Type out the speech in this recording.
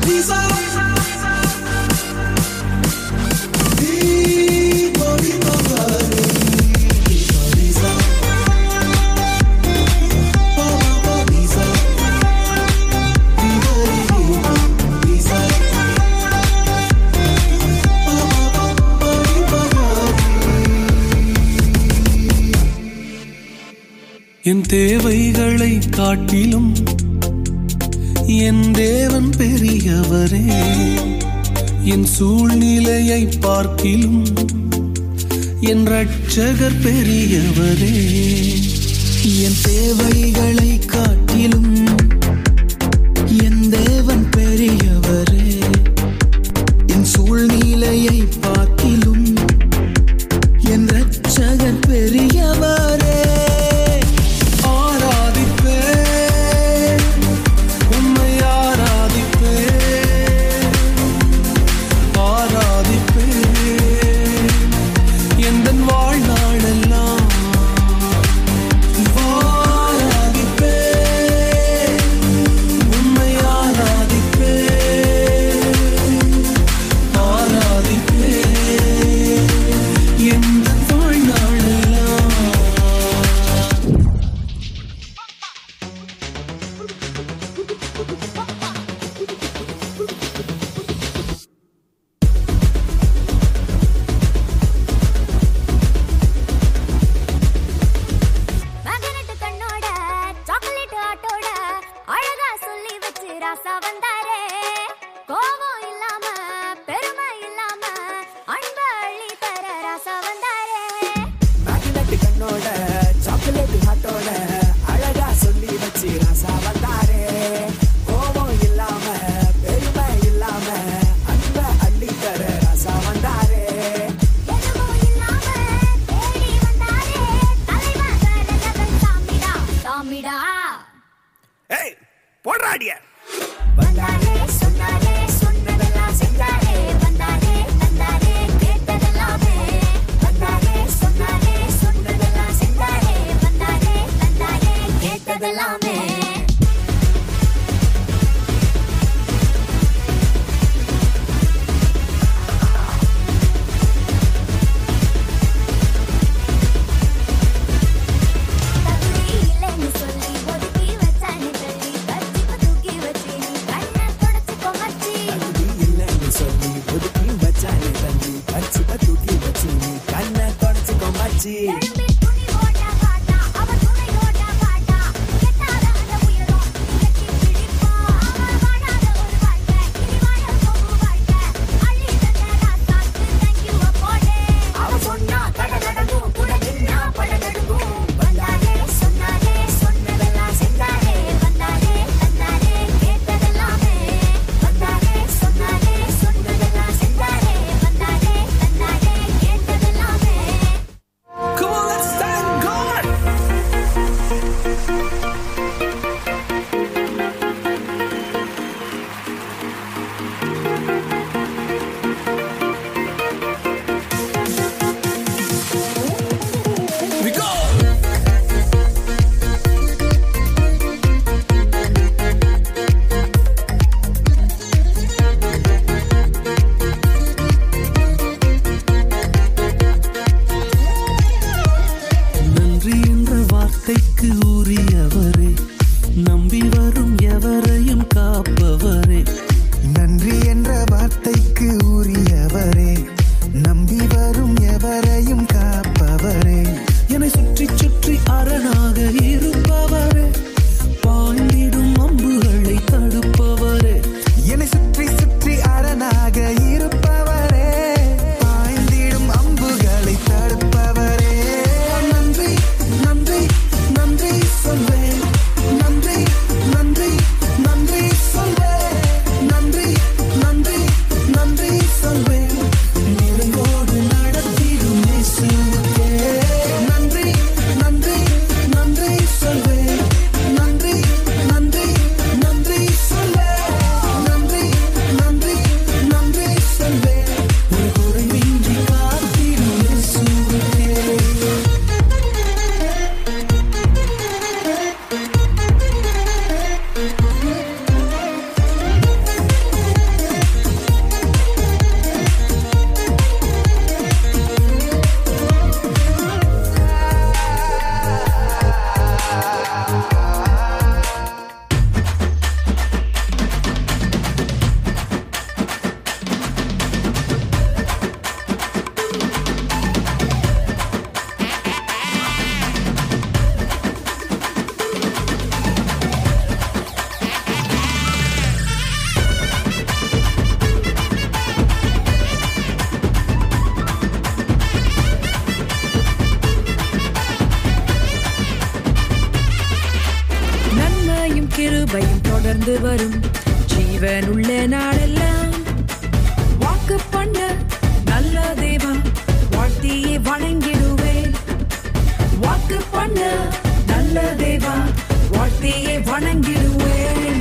என் தேவைகளை காட்டிலும் என் தேவன் பெரியவரே என் சூழ்நிலையை பார்க்கிலும் என் ரட்சகர் பெரியவரே என் தேவைகளை காட்டிலும் என் தேவன் பெரியவரே என் சூழ்நிலையை பார்க்கிலும் என் ரட்சகர் பெரியவரே ஆராதிப்பே உம்மை ஆராதிப்பே ஆராதிப்பே எந்த வாழ்நாளெல்லாம் ஆராதிப்பே உம்மை ஆராதிப்பே ஆராதிப்பே எந்த வாழ்நாளெல்லாம் மேக்னெட் கண்ணோட சாக்லேட் ஆட்டோட அழகா சொல்லி வச்சு ராசா வந்தாரே கோபம் இல்லாம பெருமை இல்லாம அன்ப அள்ளி தர ராசா வந்தாரே மேக்னெட் கண்ணோட சாக்லேட் ஹாட்டோட அழகா சொல்லி வச்சு ராசா வந்தாரே கோபம் இல்லாம பெருமை இல்லாம அன்ப அள்ளி தர ராசா வந்தாரே எதுவும் இல்லாம தேடி வந்தாரே தலைவன் தரகதன் சாமிடா சாமிடா ஏய் போடுறாடிய வந்தாரே சொன்னாரே சொன்னதெல்லாம் செஞ்சாரே வந்தாரே தந்தாரே கேட்டதெல்லாமே வந்தாரே சொன்னாரே சொன்னதெல்லாம் செஞ்சாரே வந்தாரே தந்தாரே கேட்டதெல்லாமே தகுதி இல்லைன்னு சொல்லி ஒதுக்கி வச்சானே தள்ளி கர்ச்சிப்பு தூக்கி வச்சு நீ கண்ணை தொடச்சுக்கோ மச்சி இல்லைன்னு சொல்லி ஒதுக்கி வச்சானே தம்பி கச்சிப்ப தூக்கி வச்சு நீ கண்ணை தொடச்சுக்கோ மச்சி எழும்பி துணி ஓட்ட காட்டா அவ துணை ஓட்ட காட்டா கெட்டாத அந்த உயரம் கட்டி பிடிப்பா அவ வாழாத ஒரு வாழ்க்கை இனி வாழ போகும் வாழ்க்கை அள்ளி தந்த ராசாக்கு thank you அப்போடே அவ சொன்னா கட கடங்கும் கூட நின்னா பட நடுங்கும் வந்தாரே சொன்னாரே சொன்னதெல்லாம் செஞ்சாரே வந்தாரே தந்தாரே கேட்டதெல்லாமே வந்தாரே சொன்னாரே சொன்னதெல்லாம் செஞ்சாரே வந்தாரே தந்தாரே கேட்டதெல்லாமே Come on, let's thank God! We go! நன்றி என்ற வார்த்தைக்கு உரியவரே நம்பி வரும் எவரையும் காப்பவரே நன்றி என்ற வார்த்தைக்கு உரியவரே நம்பி வரும் எவரையும் காப்பவரே என்னை சுற்றி சுற்றி அரணாக இருப்பவரே பாய்ந்திடும் அம்புகளை தடுப்பவரே என்னை சுற்றி சுற்றி அரணாக இருப்பவரே பாய்ந்திடும் அம்புகளை தடுப்பவரே நன்றி நன்றி நன்றி சொல்வேன் நன்றி நன்றி நன்றி சொல்வேன் நன்றி நன்றி நன்றி சொல்வேன் தொடர்ந்து வரும் ஜீவனுள்ள நாளெல்லாம் வாக்கு பண்ண நல்ல தேவா வாழ்த்தியே வணங்கிடுவேன் வாக்கு பண்ண நல்ல தேவா வாழ்த்தியே வணங்கிடுவேன்